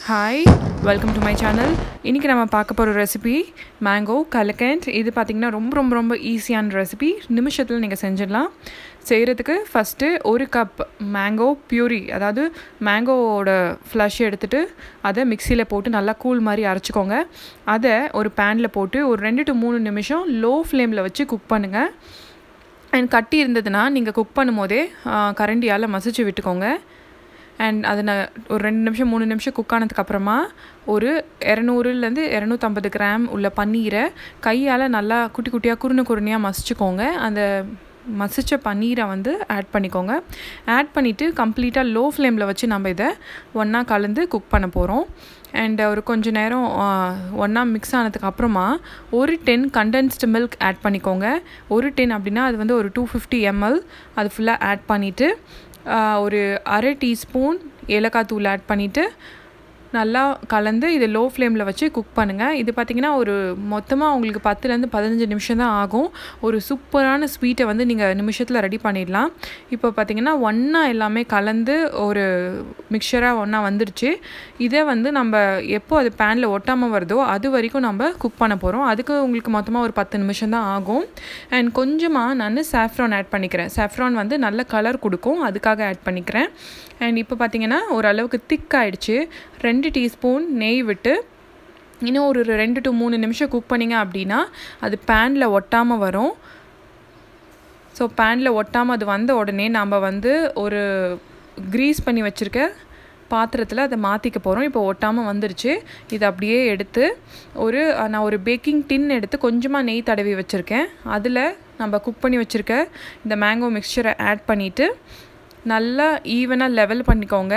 hi welcome to my channel இன்றைக்கி நம்ம பார்க்க போகிற ரெசிபி மேங்கோ கலக்கண்ட் இது பார்த்திங்கன்னா ரொம்ப ரொம்ப ரொம்ப ஈஸியான ரெசிபி நிமிஷத்தில் நீங்கள் செஞ்சிடலாம் செய்கிறதுக்கு ஃபஸ்ட்டு ஒரு கப் மேங்கோ பியூரி அதாவது மேங்கோவோட ஃப்ளஷ் எடுத்துகிட்டு அதை மிக்சியில் போட்டு நல்லா கூழ் மாதிரி அரைச்சிக்கோங்க அதை ஒரு பேனில் போட்டு ஒரு ரெண்டு டு மூணு நிமிஷம் லோ ஃப்ளேமில் வச்சு குக் பண்ணுங்கள் அண்ட் கட்டி இருந்ததுன்னா நீங்கள் குக் பண்ணும்போதே கரண்டியால் மசிச்சு விட்டுக்கோங்க அண்ட் அதை நான் ஒரு ரெண்டு நிமிஷம் மூணு நிமிஷம் குக் ஆனதுக்கப்புறமா ஒரு இரநூறுலேருந்து இரநூத்தம்பது கிராம் உள்ள பன்னீரை கையால் நல்லா குட்டி குட்டியாக குறுனு குறுனியாக மசிச்சுக்கோங்க அந்த மசித்த பன்னீரை வந்து ஆட் பண்ணிக்கோங்க ஆட் பண்ணிவிட்டு கம்ப்ளீட்டாக லோ ஃப்ளேமில் வச்சு நம்ம இதை ஒன்றா கலந்து குக் பண்ண போகிறோம் அண்ட் ஒரு கொஞ்ச நேரம் ஒன்றா மிக்ஸ் ஆனதுக்கு அப்புறமா ஒரு டென் கண்டென்ஸ்டு மில்க் ஆட் பண்ணிக்கோங்க ஒரு டென் அப்படின்னா அது வந்து ஒரு டூ ஃபிஃப்டி எம்எல் அது ஃபுல்லாக ஆட் பண்ணிவிட்டு ஒரு அரை டீஸ்பூன் ஏலக்காய் தூள் ஆட் பண்ணிவிட்டு நல்லா கலந்து இதை லோ ஃப்ளேமில் வச்சு குக் பண்ணுங்கள் இது பார்த்திங்கன்னா ஒரு மொத்தமாக உங்களுக்கு பத்துலேருந்து பதினஞ்சு நிமிஷம் தான் ஆகும் ஒரு சூப்பரான ஸ்வீட்டை வந்து நீங்கள் நிமிஷத்தில் ரெடி பண்ணிடலாம் இப்போ பார்த்திங்கன்னா ஒன்றா எல்லாமே கலந்து ஒரு மிக்சராக ஒன்றா வந்துடுச்சு இதை வந்து நம்ம எப்போ அது பேனில் ஒட்டாமல் வருதோ அது வரைக்கும் நம்ம குக் பண்ண போகிறோம் அதுக்கு உங்களுக்கு மொத்தமாக ஒரு பத்து நிமிஷம் தான் ஆகும் அண்ட் கொஞ்சமாக நான் சாஃப்ரான் ஆட் பண்ணிக்கிறேன் சாஃப்ரான் வந்து நல்ல கலர் கொடுக்கும் அதுக்காக ஆட் பண்ணிக்கிறேன் அண்ட் இப்போ பார்த்திங்கன்னா ஓரளவுக்கு திக் ஆகிடுச்சு ரெண்டு டீஸ்பூன் நெய் விட்டு இன்னும் ஒரு ரெண்டு டு மூணு நிமிஷம் குக் பண்ணிங்க அப்படின்னா அது பேனில் ஒட்டாமல் வரும் ஸோ பேனில் ஒட்டாமல் அது வந்த உடனே நாம் வந்து ஒரு க்ரீஸ் பண்ணி வச்சுருக்க பாத்திரத்தில் அதை மாற்றிக்க போகிறோம் இப்போ ஒட்டாமல் வந்துருச்சு இதை அப்படியே எடுத்து ஒரு நான் ஒரு பேக்கிங் டின் எடுத்து கொஞ்சமாக நெய் தடவி வச்சுருக்கேன் அதில் நம்ம குக் பண்ணி வச்சுருக்க இந்த மேங்கோ மிக்சரை ஆட் பண்ணிவிட்டு நல்லா ஈவனாக லெவல் பண்ணிக்கோங்க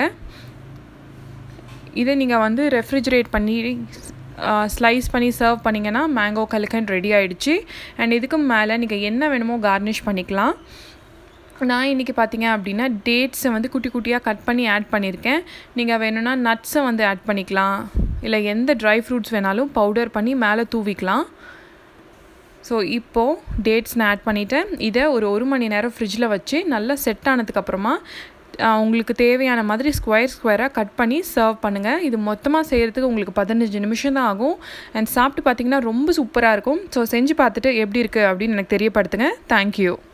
இதை நீங்கள் வந்து ரெஃப்ரிஜரேட் பண்ணி ஸ்லைஸ் பண்ணி சர்வ் பண்ணிங்கன்னா மேங்கோ கலக்கண்ட் ரெடி ஆகிடுச்சு அண்ட் இதுக்கு மேலே நீங்கள் என்ன வேணுமோ கார்னிஷ் பண்ணிக்கலாம் நான் இன்றைக்கி பார்த்தீங்க அப்படின்னா டேட்ஸை வந்து குட்டி குட்டியாக கட் பண்ணி ஆட் பண்ணியிருக்கேன் நீங்கள் வேணும்னா நட்ஸை வந்து ஆட் பண்ணிக்கலாம் இல்லை எந்த ட்ரை ஃப்ரூட்ஸ் வேணாலும் பவுடர் பண்ணி மேலே தூவிக்கலாம் ஸோ இப்போது டேட்ஸ் நான் ஆட் பண்ணிவிட்டேன் இதை ஒரு ஒரு மணி நேரம் ஃப்ரிட்ஜில் வச்சு நல்லா செட் ஆனதுக்கப்புறமா உங்களுக்கு தேவையான மாதிரி ஸ்கொயர் ஸ்கொயராக கட் பண்ணி சர்வ் பண்ணுங்கள் இது மொத்தமாக செய்கிறதுக்கு உங்களுக்கு பதினஞ்சு நிமிஷம் தான் ஆகும் அண்ட் சாப்பிட்டு பார்த்தீங்கன்னா ரொம்ப சூப்பராக இருக்கும் ஸோ செஞ்சு பார்த்துட்டு எப்படி இருக்குது அப்படின்னு எனக்கு தெரியப்படுத்துங்க தேங்க்யூ